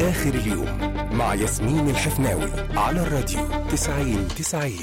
آخر اليوم مع ياسمين الحفناوي على الراديو 90 90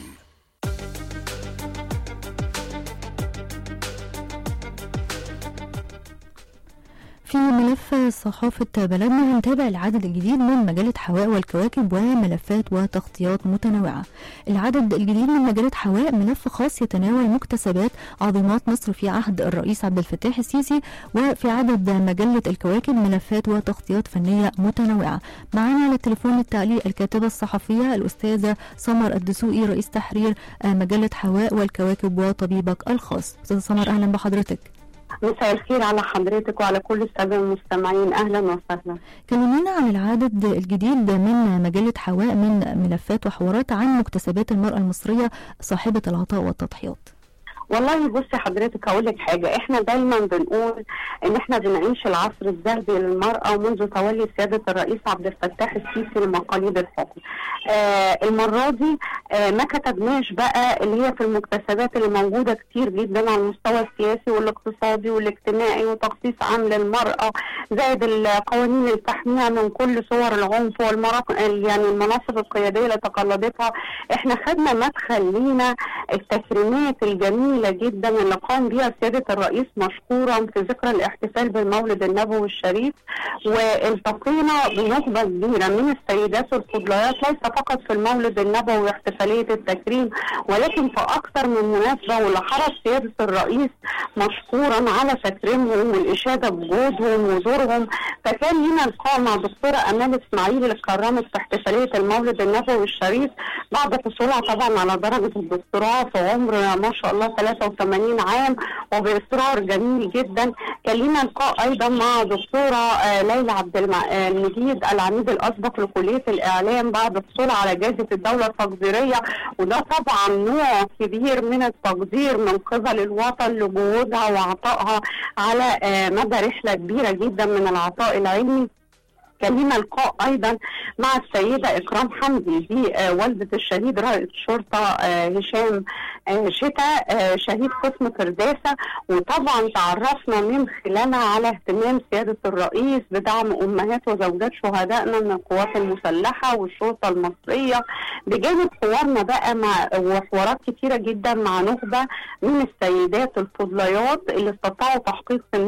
في ملف صحافة بلدنا هنتابع العدد الجديد من مجلة حواء والكواكب وملفات وتغطيات متنوعة العدد الجديد من مجلة حواء ملف خاص يتناول مكتسبات عظيمات مصر في عهد الرئيس عبد الفتاح السيسي وفي عدد مجلة الكواكب ملفات وتغطيات فنية متنوعة معنا على التليفون التعليق الكاتبة الصحفية الأستاذة سمر الدسوقي رئيس تحرير مجلة حواء والكواكب وطبيبك الخاص أستاذة سمر أهلا بحضرتك مساء الخير على حضرتك وعلى كل السادة المستمعين أهلا وسهلا كلمينا عن العدد الجديد من مجلة حواء من ملفات وحوارات عن مكتسبات المرأة المصرية صاحبة العطاء والتضحيات والله بصي حضرتك هقول لك حاجه احنا دايما بنقول ان احنا بنعيش العصر الذهبي للمراه منذ تولي سياده الرئيس عبد الفتاح السيسي لمقاليد الحكم. آه المره دي آه ما كتبناش بقى اللي هي في المكتسبات اللي موجوده كتير جدا على المستوى السياسي والاقتصادي والاجتماعي وتخصيص عام للمراه زائد القوانين اللي تحميها من كل صور العنف والمراق يعني المناصب القياديه اللي تقلدتها احنا خدنا مدخل لينا التكريمات الجميله جميلة جدا اللي قام بها سيادة الرئيس مشكورا في ذكرى الاحتفال بالمولد النبوي الشريف والتقينا بنخبة كبيرة من السيدات الفضليات ليس فقط في المولد النبوي واحتفالية التكريم ولكن في أكثر من مناسبة واللي حرص سيادة الرئيس مشكورا على تكريمهم والإشادة بجهودهم وزورهم فكان لنا لقاء مع دكتورة أمال إسماعيل اللي اتكرمت في احتفالية المولد النبوي الشريف بعد حصولها طبعا على درجة الدكتوراه في عمر ما شاء الله 83 عام وبإصرار جميل جدا كان لنا لقاء أيضا مع دكتورة آه ليلى عبد المجيد العميد الأسبق لكلية الإعلام بعد حصولها على جائزة الدولة التقديرية وده طبعا نوع كبير من التقدير من قبل الوطن لجهودها وعطائها على آه مدى رحلة كبيرة جدا من العطاء العلمي كان لنا لقاء ايضا مع السيده اكرام حمدي دي آه والده الشهيد رائد الشرطه آه هشام آه شتاء شهيد قسم كرداسه وطبعا تعرفنا من خلالها على اهتمام سياده الرئيس بدعم امهات وزوجات شهدائنا من القوات المسلحه والشرطه المصريه بجانب حوارنا بقى مع وحوارات كتيره جدا مع نخبه من السيدات الفضليات اللي استطاعوا تحقيق